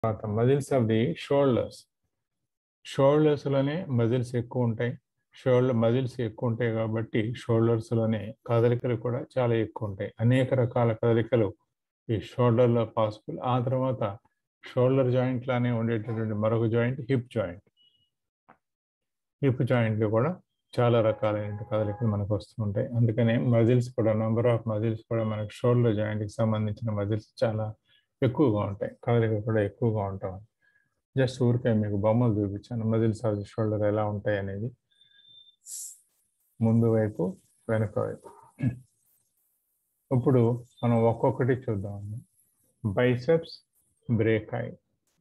తర్వాత muscles of the shoulders షోల్డర్స్లోనే muscles ఎక్కువ ఉంటాయి షోల్డర్ మజిల్స్ ఎక్కువ ఉంటాయి కాబట్టి షోల్డర్స్లోనే కదలికలు కూడా చాలా ఎక్కువ ఉంటాయి అనేక రకాల కదలికలు ఈ షోల్డర్లో పాసిబుల్ ఆ తర్వాత షోల్డర్ జాయింట్ లానే ఉండేటటువంటి మరొక జాయింట్ హిప్ జాయింట్ హిప్ జాయింట్లు కూడా చాలా రకాలైన కదలికలు మనకు వస్తుంటాయి అందుకనే మజిల్స్ కూడా నంబర్ ఆఫ్ మజిల్స్ కూడా మనకు షోల్డర్ జాయింట్కి సంబంధించిన మజిల్స్ చాలా ఎక్కువగా ఉంటాయి కదలికలు కూడా ఎక్కువగా ఉంటాం జస్ట్ ఊరికే మీకు బొమ్మలు చూపించాను మజిల్స్ ఆఫ్ ది షోల్డర్ ఎలా ఉంటాయి అనేది ముందు వైపు వెనక వైపు ఇప్పుడు మనం ఒక్కొక్కటి చూద్దాం బైసెప్స్ బ్రేకాయ్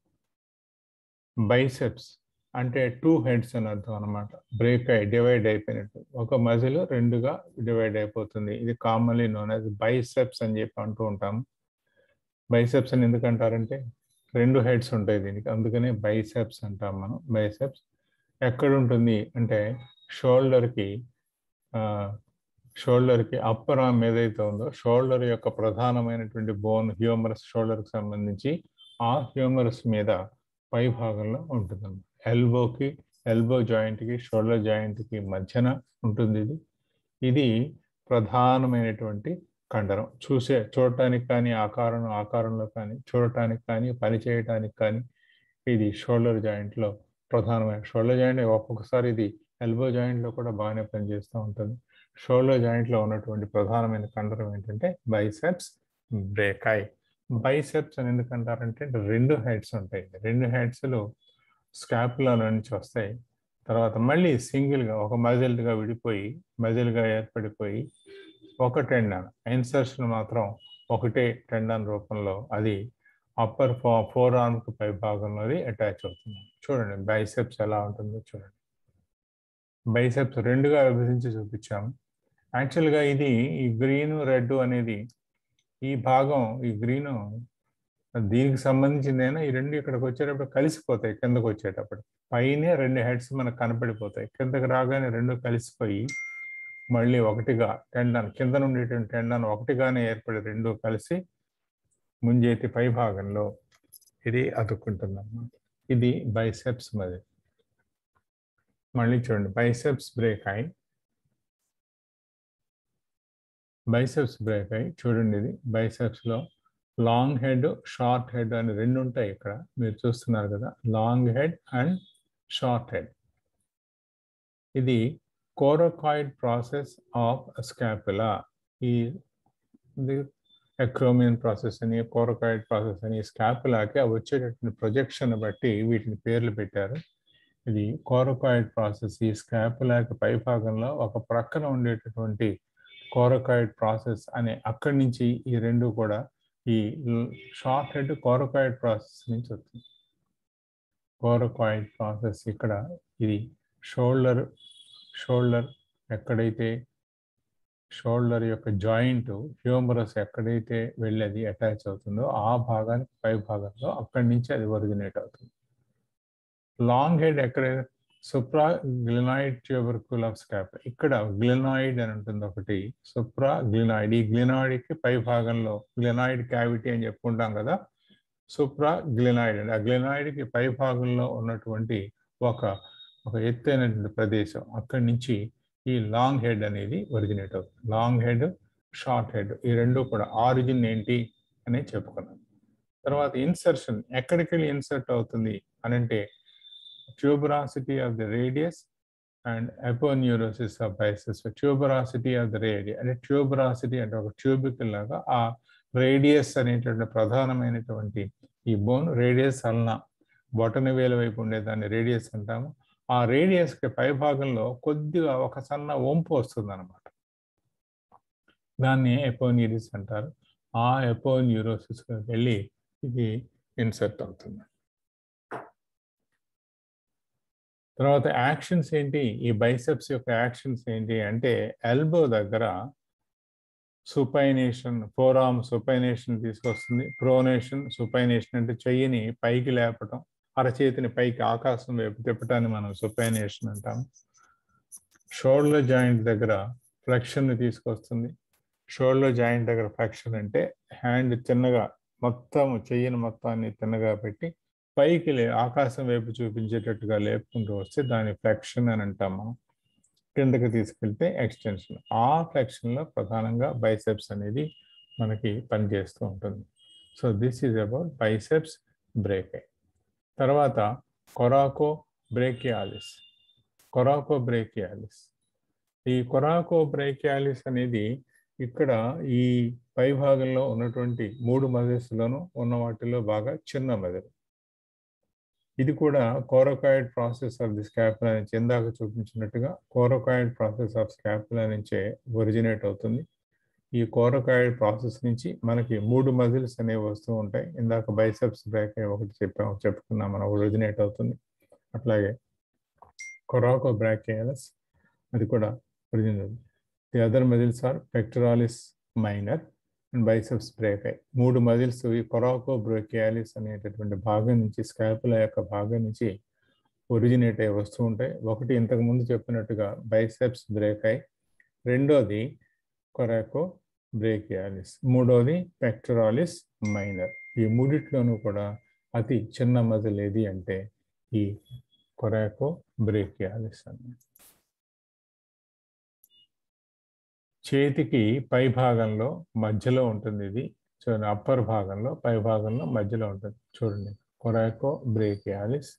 బైసెప్స్ అంటే టూ హెడ్స్ అని అర్థం అనమాట బ్రేక్ అయి డివైడ్ అయిపోయినట్టు ఒక మజిల్ రెండుగా డివైడ్ అయిపోతుంది ఇది కామన్లీ నోన్ యాజ్ బైసెప్స్ అని చెప్పి అంటూ ఉంటాము బైసెప్స్ అని ఎందుకు అంటారంటే రెండు హెడ్స్ ఉంటాయి దీనికి అందుకనే బైసెప్స్ అంటాం మనం బైసెప్స్ ఎక్కడ ఉంటుంది అంటే షోల్డర్కి షోల్డర్కి అప్పర్ ఆర్మ్ ఏదైతే ఉందో షోల్డర్ యొక్క ప్రధానమైనటువంటి బోన్ హ్యూమరస్ షోల్డర్కి సంబంధించి ఆ హ్యూమరస్ మీద పై భాగంలో ఉంటుంది ఎల్బోకి ఎల్బో జాయింట్కి షోల్డర్ జాయింట్కి మధ్యన ఉంటుంది ఇది ఇది ప్రధానమైనటువంటి కండరం చూసే చూడటానికి కానీ ఆకారం ఆకారంలో కానీ చూడటానికి కానీ పని చేయటానికి కానీ ఇది షోల్డర్ జాయింట్లో ప్రధానమైన షోల్డర్ జాయింట్ ఒక్కొక్కసారి ఇది ఎల్బో జాయింట్లో కూడా బాగానే పనిచేస్తూ ఉంటుంది షోల్డర్ జాయింట్లో ఉన్నటువంటి ప్రధానమైన కండరం ఏంటంటే బైసెప్స్ బ్రేకాయ్ బైసెప్స్ అని ఎందుకంటారంటే రెండు హెడ్స్ ఉంటాయి రెండు హెడ్స్లు స్కాపులా నుంచి వస్తాయి తర్వాత మళ్ళీ సింగిల్గా ఒక మజిల్గా విడిపోయి మజిల్గా ఏర్పడిపోయి ఒక టెండన్ ఇన్సర్షన్ మాత్రం ఒకటే టెండన్ రూపంలో అది అప్పర్ ఫో ఫోర్ ఆర్మ్కి పై భాగంలోది అటాచ్ అవుతుంది చూడండి బైసెప్స్ ఎలా ఉంటుందో చూడండి బైసెప్స్ రెండుగా విభజించి చూపించాము యాక్చువల్గా ఇది ఈ గ్రీన్ రెడ్ అనేది ఈ భాగం ఈ గ్రీన్ దీనికి సంబంధించిందైనా ఈ రెండు ఇక్కడికి వచ్చేటప్పుడు కలిసిపోతాయి కిందకు వచ్చేటప్పుడు పైనే రెండు హెడ్స్ మనకు కనపడిపోతాయి కిందకి రాగానే రెండు కలిసిపోయి మళ్ళీ ఒకటిగా టెండన్ కింద నుండి టెండన్ ఒకటిగానే ఏర్పడి రెండు కలిసి ముంజేతి పై భాగంలో ఇది అతుక్కుంటుంది అన్నమాట ఇది బైసెప్స్ మది మళ్ళీ చూడండి biceps brachii biceps brachii చూడండి ఇది బైసెప్స్లో లాంగ్ హెడ్ షార్ట్ హెడ్ అని రెండు ఉంటాయి ఇక్కడ మీరు చూస్తున్నారు కదా long head and short head ఇది కోరోకాయిడ్ ప్రాసెస్ ఆఫ్ స్కాపులా ఈ ఎక్రోమియన్ ప్రాసెస్ అని కోరోకాయిడ్ ప్రాసెస్ అని స్కాపులాకి అవి వచ్చేటటువంటి ప్రొజెక్షన్ బట్టి వీటిని పేర్లు పెట్టారు ఇది కోరోకాయిడ్ ప్రాసెస్ ఈ స్కాపులాకి పై భాగంలో ఒక ప్రక్కన ఉండేటటువంటి కోరోకాయిడ్ ప్రాసెస్ అనే అక్కడి నుంచి ఈ రెండు కూడా ఈ షార్ట్ హెడ్ కోరోకాయిడ్ ప్రాసెస్ నుంచి వస్తుంది కోరోకాయిడ్ ప్రాసెస్ ఇక్కడ ఇది షోల్డర్ షోల్డర్ ఎక్కడైతే షోల్డర్ యొక్క జాయింట్ హ్యూమరస్ ఎక్కడైతే వెళ్ళి అటాచ్ అవుతుందో ఆ భాగానికి పై భాగంలో అక్కడి నుంచి అది ఒరిజినేట్ అవుతుంది లాంగ్ హెడ్ ఎక్కడ supraglenoid tubercle of scap ఇక్కడ గ్లినాయిడ్ అని ఉంటుంది ఒకటి సుప్రా గ్లినాయిడ్ ఈ గ్లినాయిడ్కి పై భాగంలో గ్లినాయిడ్ క్యావిటీ అని చెప్పుకుంటాం కదా సుప్రా గ్లినాయిడ్ అండి ఆ గ్లినాయిడ్కి పై భాగంలో ఉన్నటువంటి ఒక ఒక ఎత్తైనటువంటి ప్రదేశం అక్కడి నుంచి ఈ లాంగ్ హెడ్ అనేది ఒరిజినేట్ అవుతుంది లాంగ్ హెడ్ షార్ట్ హెడ్ ఈ రెండు కూడా ఆరిజిన్ ఏంటి అని చెప్పుకున్నాం తర్వాత ఇన్సర్షన్ ఎక్కడికి వెళ్ళి ఇన్సర్ట్ అవుతుంది అని అంటే tuberosity of the radius and aponeurosis of biceps. So tuberosity of the radius అంటే tuberosity అంటే ఒక ట్యూబికల్ లాగా ఆ రేడియస్ అనేటువంటి ప్రధానమైనటువంటి ఈ బోన్ రేడియస్ అల్నా బొటన వేల వైపు ఉండేదాన్ని రేడియస్ అంటాము ఆ రేడియస్కి పై భాగంలో కొద్దిగా ఒక సన్న వంపు వస్తుంది అనమాట దాన్ని ఎపోన్యూరిస్ అంటారు ఆ ఎపోన్యూరోసిస్కి వెళ్ళి ఇది ఇన్సర్ట్ అవుతుంది తర్వాత యాక్షన్స్ ఏంటి ఈ బైసెప్స్ యొక్క యాక్షన్స్ ఏంటి అంటే ఎల్బో దగ్గర సుపైనేషన్ ఫోర్ ఆర్మ్ సుపైనేషన్ తీసుకొస్తుంది ప్రోనేషన్ సుపైనేషన్ అంటే చెయ్యిని పైకి లేపటం అరచేతిని పైకి ఆకాశం వైపు తిప్పటాన్ని మనం సుపైనేషన్ అంటాం షోల్డర్ జాయింట్ దగ్గర ఫ్లెక్షన్ తీసుకొస్తుంది షోల్డర్ జాయింట్ దగ్గర ఫ్లెక్షన్ అంటే హ్యాండ్ చిన్నగా మొత్తం చెయ్యిని మొత్తాన్ని తిన్నగా పెట్టి పైకి లే ఆకాశం వైపు చూపించేటట్టుగా లేపుకుంటూ వస్తే దాని ఫ్లెక్షన్ అని అంటాం మనం కిందకి తీసుకెళ్తే ఎక్స్టెన్షన్ ఆ ఫ్లెక్షన్లో ప్రధానంగా బైసెప్స్ అనేది మనకి పనిచేస్తూ ఉంటుంది so this is about biceps brachii తర్వాత కొరాకో బ్రేకియాలిస్ కొరాకో బ్రేకియాలిస్ ఈ కొరాకో బ్రేకియాలిస్ అనేది ఇక్కడ ఈ పై భాగంలో ఉన్నటువంటి మూడు మజిల్స్లోనూ ఉన్న వాటిలో బాగా చిన్న మజిల్ ఇది కూడా coracoid process of the scapula నుంచి ఇందాక చూపించినట్టుగా కోరకాయిడ్ ప్రాసెస్ ఆఫ్ స్కాపులా నుంచే ఒరిజినేట్ అవుతుంది ఈ కోరకాయిడ్ ప్రాసెస్ నుంచి మనకి మూడు మజిల్స్ అనేవి వస్తూ ఉంటాయి ఇందాక బైసెప్స్ బ్రేక్ ఒకటి చెప్పాము చెప్పుకున్నాం మనం ఒరిజినేట్ అవుతుంది అట్లాగే కొరాకో బ్రాకియాలస్ అది కూడా original the other muscles are pectoralis minor and biceps brachii మూడు మజిల్స్ ఈ కొరాకో బ్రోకియాలిస్ అనేటటువంటి భాగం నుంచి స్కాపుల యొక్క భాగం నుంచి ఒరిజినేట్ అయ్యి వస్తూ ఉంటాయి ఒకటి ఇంతకు ముందు చెప్పినట్టుగా బైసెప్స్ బ్రేక్ అయ్యి రెండోది కొరాకో బ్రేకియాలిస్ మూడోది పెక్టరాలిస్ మైనర్ ఈ మూడిట్లోనూ కూడా అతి చిన్న మజిల్ ఏది అంటే ఈ కొరాకో బ్రేకియాలిస్ అన్నమాట చేతికి పై భాగంలో మధ్యలో ఉంటుంది ఇది చూడండి అప్పర్ భాగంలో పై భాగంలో మధ్యలో ఉంటుంది చూడండి కొరాకో బ్రేకియాలిస్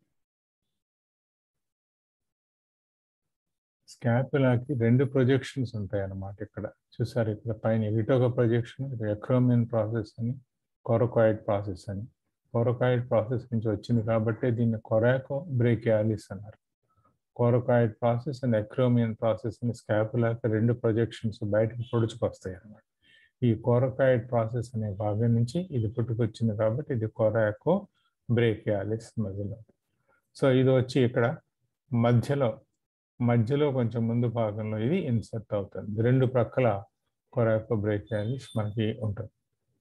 స్కాపులాకి రెండు ప్రొజెక్షన్స్ ఉంటాయి అన్నమాట ఇక్కడ చూసారు ఇక్కడ పైన ఇటు ఒక ప్రొజెక్షన్ ఎక్రోమిన్ ప్రాసెస్ అని కొరకాయిడ్ ప్రాసెస్ అని కొరకాయిడ్ ప్రాసెస్ నుంచి వచ్చింది కాబట్టి దీన్ని కొరాకో బ్రేకియాలిస్ అన్నారు coracoid process and acromion process అని స్కాపులాకి రెండు ప్రొజెక్షన్స్ బయటకు పొడుచుకొస్తాయి అన్నమాట ఈ కోరకాయిడ్ ప్రాసెస్ అనే భాగం నుంచి ఇది పుట్టుకొచ్చింది కాబట్టి ఇది కొరాకో బ్రేకియాలిస్ మధ్యలో సో ఇది వచ్చి ఇక్కడ మధ్యలో మధ్యలో కొంచెం ముందు భాగంలో ఇది ఇన్సర్ట్ అవుతుంది రెండు ప్రక్కల కొరాకో బ్రేకియాలిస్ మనకి ఉంటుంది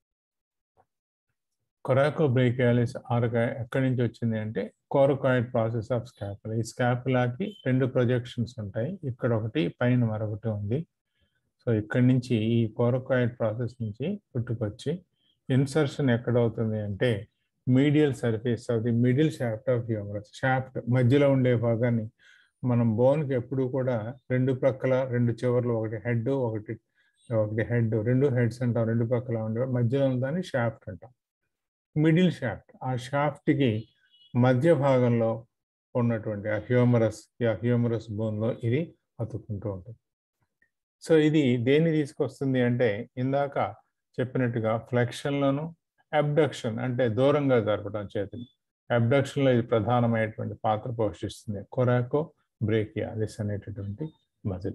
కొరాకో బ్రేకియాలిస్ ఆరుగా ఎక్కడి నుంచి వచ్చింది అంటే కోరకాయిడ్ ప్రాసెస్ ఆఫ్ స్కాపులా ఈ స్కాపులాకి రెండు ప్రొజెక్షన్స్ ఉంటాయి ఇక్కడ ఒకటి పైన మరొకటి ఉంది సో ఇక్కడి నుంచి ఈ కోరకాయిడ్ ప్రాసెస్ నుంచి పుట్టుకొచ్చి ఇన్సర్షన్ ఎక్కడవుతుంది అంటే medial surface of the middle shaft of humerus shaft మధ్యలో ఉండే భాగాన్ని మనం బోన్కి ఎప్పుడు కూడా రెండు ప్రక్కల రెండు చివర్లు ఒకటి హెడ్ ఒకటి ఒకటి హెడ్ రెండు హెడ్స్ అంటాం రెండు ప్రక్కల ఉండే మధ్యలో ఉందని షాఫ్ట్ అంటాం మిడిల్ షాఫ్ట్ ఆ షాఫ్ట్కి మధ్య భాగంలో ఉన్నటువంటి ఆ హ్యూమరస్ ఆ హ్యూమరస్ బోన్లో ఇది అతుక్కుంటూ ఉంటుంది సో ఇది దేన్ని తీసుకొస్తుంది అంటే ఇందాక చెప్పినట్టుగా ఫ్లెక్షన్లోను అబ్డక్షన్ అంటే దూరంగా జరపడం చేతిని అబ్డక్షన్లో ఇది ప్రధానమైనటువంటి పాత్ర పోషిస్తుంది కొరాకో బ్రేకియాలిస్ అనేటటువంటి మజిల్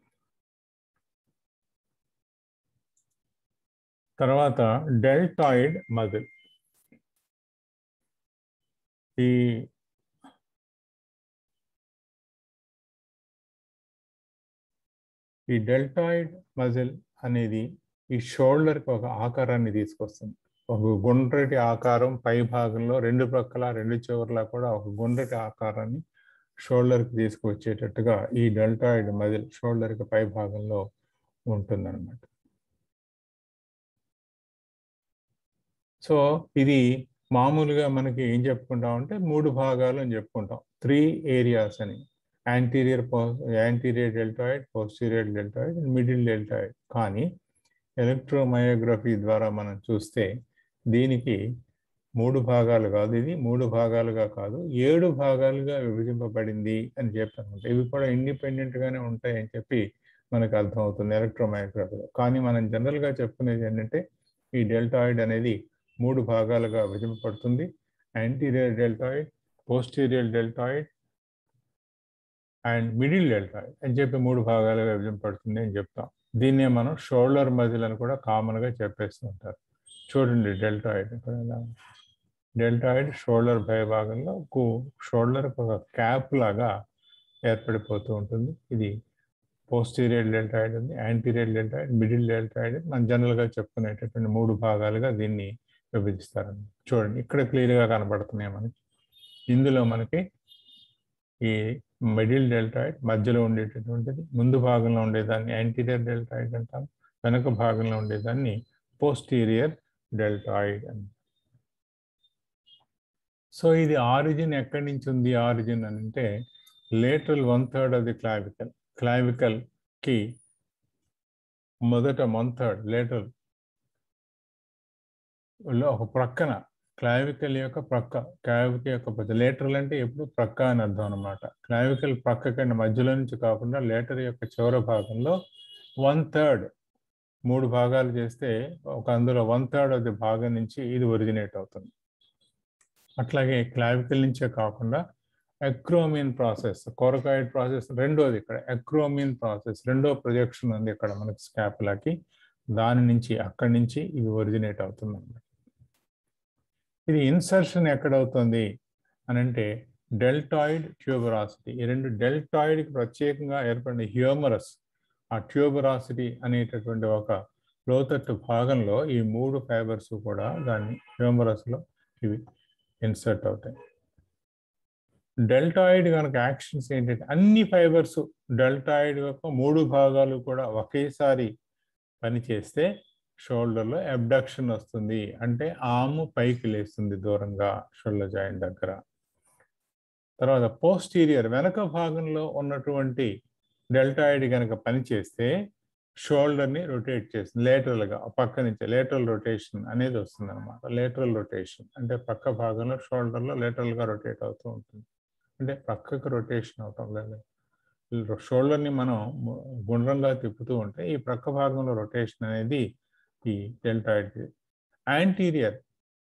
తర్వాత డెల్టాయిడ్ మజిల్ ఈ ఈ డెల్టాయిడ్ మజిల్ అనేది ఈ షోల్డర్కి ఒక ఆకారాన్ని తీసుకొస్తుంది ఒక గుండ్రటి ఆకారం పై భాగంలో రెండు ప్రక్కల రెండు చివర్లా కూడా ఒక గుండ్రటి ఆకారాన్ని షోల్డర్కి తీసుకువచ్చేటట్టుగా ఈ డెల్టాయిడ్ మజిల్ షోల్డర్కి పై భాగంలో ఉంటుందన్నమాట సో ఇది మామూలుగా మనకి ఏం చెప్పుకుంటాం అంటే మూడు భాగాలు అని చెప్పుకుంటాం త్రీ ఏరియాస్ అని anterior anterior deltoid posterior deltoid middle deltoid కానీ ఎలక్ట్రోమయోగ్రఫీ ద్వారా మనం చూస్తే దీనికి మూడు భాగాలు కాదు ఇది మూడు భాగాలుగా కాదు ఏడు భాగాలుగా విభజింపబడింది అని చెప్పాను ఇవి కూడా ఇండిపెండెంట్గానే ఉంటాయి అని చెప్పి మనకు అర్థమవుతుంది ఎలక్ట్రోమయోగ్రఫీలో కానీ మనం జనరల్గా చెప్పుకునేది ఏంటంటే ఈ డెల్టాయిడ్ అనేది మూడు భాగాలుగా విభజింపబడుతుంది anterior deltoid posterior deltoid and middle deltoid అని చెప్పి మూడు భాగాలుగా విభజింపబడుతుంది అని చెప్తాం దీన్నే మనం షోల్డర్ మజిల్ అని కూడా కామన్గా చెప్పేస్తూ ఉంటారు చూడండి డెల్టాయిడ్ డెల్టాయిడ్ షోల్డర్ పై భాగంలో షోల్డర్ ఒక క్యాప్ లాగా ఏర్పడిపోతూ ఉంటుంది ఇది పోస్టీరియర్ డెల్టాయిడ్ ఉంది యాంటీరియర్ డెల్టాయిడ్ మిడిల్ డెల్టాయిడ్ మనం జనరల్గా చెప్పుకునేటటువంటి మూడు భాగాలుగా దీన్ని విభజిస్తారండి చూడండి ఇక్కడ క్లియర్గా కనబడుతున్నాయి మనకి ఇందులో మనకి ఈ మిడిల్ డెల్టాయిడ్ మధ్యలో ఉండేటటువంటిది ముందు భాగంలో ఉండేదాన్ని యాంటీరియర్ డెల్టాయిడ్ అంటాం వెనక భాగంలో ఉండేదాన్ని పోస్టీరియర్ డెల్టాయిడ్ అని సో ఇది ఆరిజిన్ ఎక్కడి నుంచి ఉంది ఆరిజిన్ అని అంటే lateral one third of the clavicle క్లావికల్కి మొదట వన్ థర్డ్ లేటరల్ ఒక ప్రక్కన క్లావికల్ యొక్క ప్రక్క క్లావికల్ యొక్క లేటరల్ అంటే ఎప్పుడు ప్రక్క అని అర్థం అనమాట క్లావికల్ ప్రక్క కంటే మధ్యలో నుంచి కాకుండా లేటర్ యొక్క చివరి భాగంలో వన్ థర్డ్ మూడు భాగాలు చేస్తే ఒక అందులో వన్ థర్డ్ ఆఫ్ ది భాగం నుంచి ఇది ఒరిజినేట్ అవుతుంది అట్లాగే క్లావికల్ నుంచే కాకుండా ఎక్రోమిన్ ప్రాసెస్ కోరకాయిడ్ ప్రాసెస్ రెండోది ఇక్కడ ఎక్రోమిన్ ప్రాసెస్ రెండో ప్రొజెక్షన్ ఉంది ఇక్కడ మనకి స్కాపులాకి దాని నుంచి అక్కడి నుంచి ఇది ఒరిజినేట్ అవుతుంది అన్నమాట ఇది ఇన్సర్షన్ ఎక్కడవుతుంది అని అంటే డెల్టాయిడ్ ట్యూబరాసిటీ ఈ రెండు డెల్టాయిడ్కి ప్రత్యేకంగా ఏర్పడిన హ్యూమరస్ ఆ ట్యూబరాసిటీ అనేటటువంటి ఒక లోతట్టు భాగంలో ఈ మూడు ఫైబర్స్ కూడా దాన్ని హ్యూమరస్లో ఇవి ఇన్సర్ట్ అవుతాయి డెల్టాయిడ్ కనుక యాక్షన్స్ ఏంటంటే అన్ని ఫైబర్స్ డెల్టాయిడ్ యొక్క మూడు భాగాలు కూడా ఒకేసారి పనిచేస్తే షోల్డర్లో అబ్డక్షన్ వస్తుంది అంటే ఆము పైకి లేస్తుంది దూరంగా షోల్డర్ జాయింట్ దగ్గర తర్వాత పోస్టీరియర్ వెనక భాగంలో ఉన్నటువంటి డెల్టాయిడ్ కనుక పనిచేస్తే షోల్డర్ని రొటేట్ చేస్తుంది లేటరల్గా పక్క నుంచి లేటరల్ రొటేషన్ అనేది వస్తుంది అనమాట లేటరల్ రొటేషన్ అంటే పక్క భాగంలో షోల్డర్లో లేటరల్గా రొటేట్ అవుతూ ఉంటుంది అంటే పక్కకు రొటేషన్ అవటం లేదు షోల్డర్ని మనం గుండ్రంగా తిప్పుతూ ఉంటే ఈ ప్రక్క భాగంలో రొటేషన్ అనేది ఈ డెల్టాయిడ్ యాంటీరియర్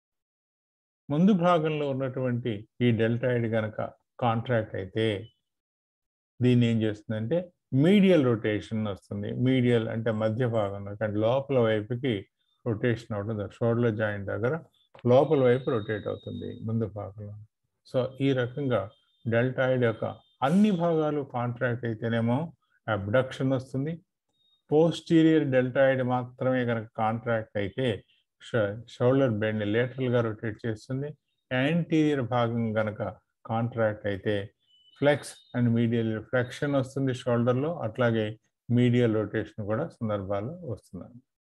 ముందు భాగంలో ఉన్నటువంటి ఈ డెల్టాయిడ్ కనుక కాంట్రాక్ట్ అయితే దీన్ని ఏం చేస్తుందంటే మీడియల్ రొటేషన్ వస్తుంది మీడియల్ అంటే మధ్య భాగంలో అంటే లోపల వైపుకి రొటేషన్ అవుతుంది షోల్డర్ జాయింట్ దగ్గర లోపల వైపు రొటేట్ అవుతుంది ముందు భాగంలో సో ఈ రకంగా డెల్టాయిడ్ యొక్క అన్ని భాగాలు కాంట్రాక్ట్ అయితేనేమో అబ్డక్షన్ వస్తుంది పోస్టీరియర్ డెల్టాయిడ్ మాత్రమే కనుక కాంట్రాక్ట్ అయితే షోల్డర్ బెండ్ని లేటరల్గా రొటేట్ చేస్తుంది యాంటీరియర్ భాగం కనుక కాంట్రాక్ట్ అయితే ఫ్లెక్స్ అండ్ మీడియల్ ఫ్లెక్షన్ వస్తుంది షోల్డర్లో అట్లాగే మీడియల్ రొటేషన్ కూడా సందర్భాలు వస్తున్నాయి